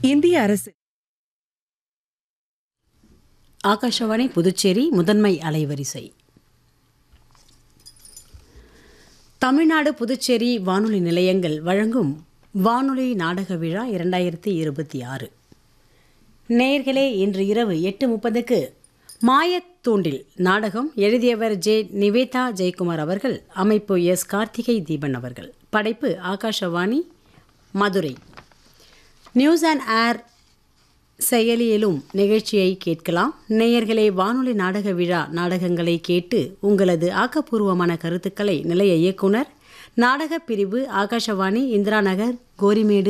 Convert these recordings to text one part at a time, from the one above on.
இந்திய அரசு ஆகாஷவாணி புதுச்சேரி முதன்மை அலைவரிசை தமிழ்நாடு புதுச்சேரி வானொலி நிலையங்கள் வழங்கும் வானொலி நாடக விழா இரண்டாயிரத்தி இருபத்தி ஆறு நேயர்களே இன்று இரவு எட்டு முப்பதுக்கு மாயத்தூண்டில் நாடகம் எழுதியவர் ஜே நிவேதா ஜெயக்குமார் அவர்கள் அமைப்பு எஸ் கார்த்திகை தீபன் அவர்கள் படைப்பு Akashvani Madurai news on AIR செயலியிலும் நிகழ்ச்சியை கேட்கலாம் நேயர்களே வானொலி நாடக விழா நாடகங்களை கேட்டு உங்களது ஆக்கப்பூர்வமான கருத்துக்களை நிலைய இயக்குனர் நாடகப் பிரிவு ஆகாஷவாணி இந்திரா நகர் கோரிமேடு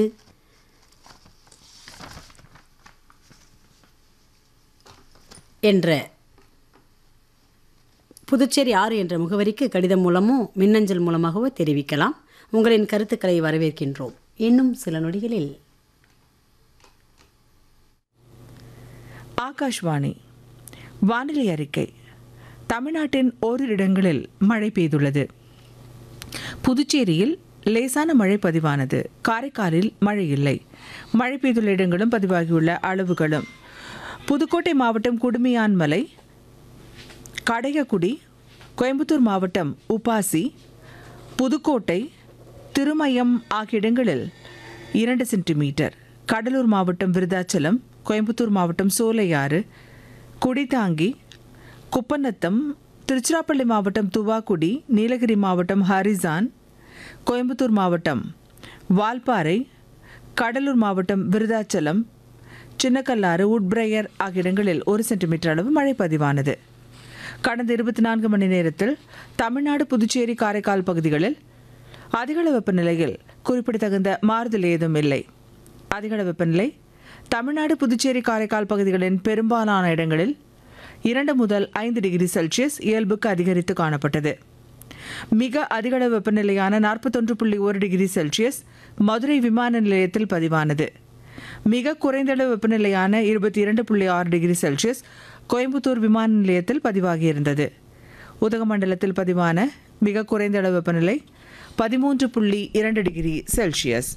என்ற புதுச்சேரி ஆறு என்ற முகவரிக்கு கடிதம் மூலமோ மின்னஞ்சல் மூலமாகவோ தெரிவிக்கலாம் உங்களின் கருத்துக்களை வரவேற்கின்றோம் இன்னும் சில நொடிகளில் ஆகாஷ்வாணி வானிலை அறிக்கை தமிழ்நாட்டின் ஓரிரு இடங்களில் மழை பெய்துள்ளது புதுச்சேரியில் லேசான மழை பதிவானது காரைக்காலில் மழை இல்லை மழை பெய்துள்ள இடங்களும் பதிவாகியுள்ள அளவுகளும் புதுக்கோட்டை மாவட்டம் குடுமியான்மலை கடையக்குடி கோயம்புத்தூர் மாவட்டம் உப்பாசி புதுக்கோட்டை திருமயம் ஆகிய இடங்களில் இரண்டு சென்டிமீட்டர் கடலூர் மாவட்டம் விருதாச்சலம் கோயம்புத்தூர் மாவட்டம் சோலையாறு குடிதாங்கி குப்பநத்தம் திருச்சிராப்பள்ளி மாவட்டம் துவாக்குடி நீலகிரி மாவட்டம் ஹரிசான் கோயம்புத்தூர் மாவட்டம் வால்பாறை கடலூர் மாவட்டம் விருதாச்சலம் சின்னக்கல்லாறு உட்பிரையர் ஆகிய இடங்களில் ஒரு சென்டிமீட்டர் அளவு மழை பதிவானது கடந்த இருபத்தி நான்கு மணி நேரத்தில் தமிழ்நாடு புதுச்சேரி காரைக்கால் பகுதிகளில் அதிகள வெப்பநிலையில் குறிப்பிடத்தகுந்த மாறுதல் ஏதும் இல்லை அதிகள வெப்பநிலை தமிழ்நாடு புதுச்சேரி காரைக்கால் பகுதிகளின் பெரும்பாலான இடங்களில் இரண்டு முதல் ஐந்து டிகிரி செல்சியஸ் இயல்புக்கு அதிகரித்து காணப்பட்டது மிக அதிகள வெப்பநிலையான நாற்பத்தொன்று புள்ளி ஒரு டிகிரி செல்சியஸ் மதுரை விமான நிலையத்தில் பதிவானது மிக குறைந்தளவு வெப்பநிலையான இருபத்தி இரண்டு புள்ளி ஆறு டிகிரி செல்சியஸ் கோயம்புத்தூர் விமான நிலையத்தில் பதிவாகியிருந்தது உதகமண்டலத்தில் பதிவான மிக குறைந்த அளவு வெப்பநிலை பதிமூன்று புள்ளி இரண்டு டிகிரி செல்சியஸ்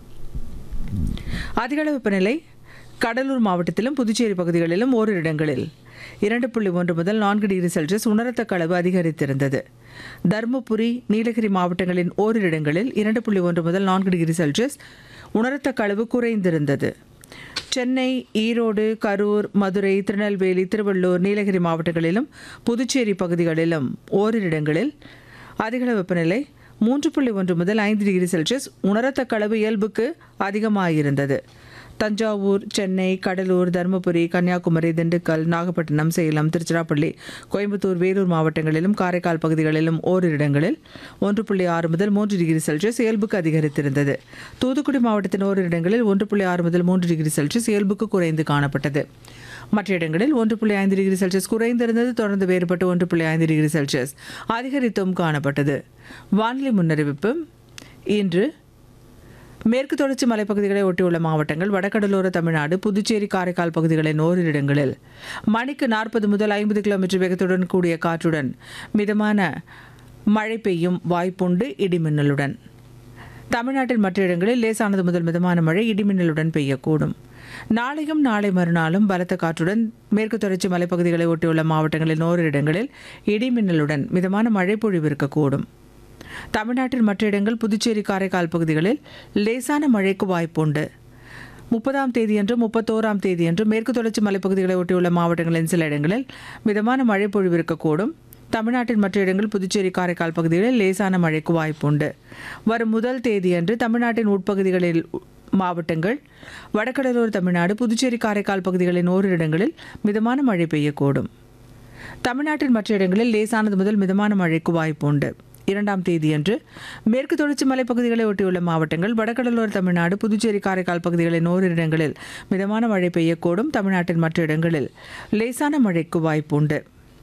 அதிகளவு வெப்பநிலை கடலூர் மாவட்டத்திலும் புதுச்சேரி பகுதிகளிலும் ஓரிரு இடங்களில் இரண்டு புள்ளி ஒன்று முதல் நான்கு டிகிரி செல்சியஸ் உணரத்தக்க அளவு அதிகரித்திருந்தது தருமபுரி நீலகிரி மாவட்டங்களின் ஓரிரு இடங்களில் இரண்டு புள்ளி ஒன்று முதல் நான்கு டிகிரி செல்சியஸ் உணரத்தக்க அளவு குறைந்திருந்தது சென்னை ஈரோடு கரூர் மதுரை திருநெல்வேலி திருவள்ளூர் நீலகிரி மாவட்டங்களிலும் புதுச்சேரி பகுதிகளிலும் ஓரிரு இடங்களில் அதிகள வெப்பநிலை மூன்று புள்ளி ஒன்று முதல் ஐந்து டிகிரி செல்சியஸ் உணரத்தக்க அளவு இயல்புக்கு அதிகமாகியிருந்தது தஞ்சாவூர் சென்னை கடலூர் தருமபுரி கன்னியாகுமரி திண்டுக்கல் நாகப்பட்டினம் சேலம் திருச்சிராப்பள்ளி கோயம்புத்தூர் வேலூர் மாவட்டங்களிலும் காரைக்கால் பகுதிகளிலும் ஓரிரு இடங்களில் ஒன்று புள்ளி ஆறு முதல் மூன்று டிகிரி செல்சியஸ் இயல்புக்கு அதிகரித்திருந்தது தூத்துக்குடி மாவட்டத்தின் ஓரிரு இடங்களில் ஒன்று புள்ளி ஆறு முதல் மூன்று டிகிரி செல்சியஸ் இயல்புக்கு குறைந்து காணப்பட்டது மற்ற இடங்களில் ஒன்று புள்ளி ஐந்து டிகிரி செல்சியஸ் குறைந்திருந்தது தொடர்ந்து வேறுபட்டு ஒன்று புள்ளி ஐந்து டிகிரி செல்சியஸ் அதிகரித்தும் காணப்பட்டது வானிலை முன்னறிவிப்பு இன்று மேற்கு தொடர்ச்சி மலைப்பகுதிகளை ஒட்டியுள்ள மாவட்டங்கள் வடகடலோர தமிழ்நாடு புதுச்சேரி காரைக்கால் பகுதிகளின் ஓரிரு இடங்களில் மணிக்கு நாற்பது முதல் ஐம்பது கிலோமீட்டர் வேகத்துடன் கூடிய காற்றுடன் மிதமான மழை பெய்யும் வாய்ப்புண்டு இடிமின்னலுடன் தமிழ்நாட்டின் மற்ற இடங்களில் லேசானது முதல் மிதமான மழை இடிமின்னலுடன் பெய்யக்கூடும் நாளையும் நாளை மறுநாளும் பலத்த காற்றுடன் மேற்கு தொடர்ச்சி மலைப்பகுதிகளை ஒட்டியுள்ள மாவட்டங்களின் ஓரிரு இடங்களில் இடிமின்னலுடன் மிதமான மழை பொழிவு இருக்கக்கூடும் தமிழ்நாட்டின் மற்ற இடங்கள் புதுச்சேரி காரைக்கால் பகுதிகளில் லேசான மழைக்கு வாய்ப்புண்டு முப்பதாம் தேதியன்று முப்பத்தோராம் தேதியன்று மேற்கு தொடர்ச்சி மலைப்பகுதிகளை ஒட்டியுள்ள மாவட்டங்களின் சில இடங்களில் மிதமான மழை பொழிவு இருக்கக்கூடும் தமிழ்நாட்டின் மற்ற இடங்கள் புதுச்சேரி காரைக்கால் பகுதிகளில் லேசான மழைக்கு வாய்ப்புண்டு வரும் முதல் தேதியன்று தமிழ்நாட்டின் உட்பகுதிகளில் மாவட்டங்கள் வடகடலோர தமிழ்நாடு புதுச்சேரி காரைக்கால் பகுதிகளின் ஓரிரு இடங்களில் மிதமான மழை பெய்யக்கூடும் தமிழ்நாட்டின் மற்ற இடங்களில் லேசானது முதல் மிதமான மழைக்கு வாய்ப்புண்டு இரண்டாம் தேதியன்று மேற்கு தொடர்ச்சி மலைப்பகுதிகளை ஒட்டியுள்ள மாவட்டங்கள் வடகடலோர தமிழ்நாடு புதுச்சேரி காரைக்கால் பகுதிகளின் ஓரிரு இடங்களில் மிதமான மழை பெய்யக்கூடும் தமிழ்நாட்டின் மற்ற இடங்களில் லேசான மழைக்கு வாய்ப்புண்டு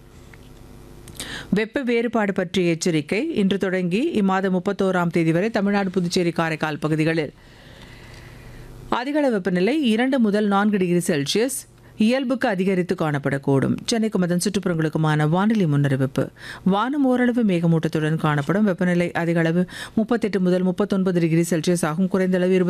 வெப்ப வேறுபாடு பற்றிய எச்சரிக்கை இன்று தொடங்கி இம்மாதம் முப்பத்தோராம் தேதி வரை தமிழ்நாடு புதுச்சேரி காரைக்கால் பகுதிகளில் அதிகள வெப்பநிலை இரண்டு முதல் நான்கு டிகிரி செல்சியஸ் இயல்புக்கு அதிகரித்து காணப்படக்கூடும் சென்னைக்கும் அதன் சுற்றுப்புறங்களுக்குமான வானிலை முன்னறிவிப்பு வானம் ஓரளவு மேகமூட்டத்துடன் காணப்படும் வெப்பநிலை அதிக அளவு முப்பத்தெட்டு முதல் முப்பத்தொன்பது டிகிரி செல்சியஸ் ஆகும் குறைந்த அளவு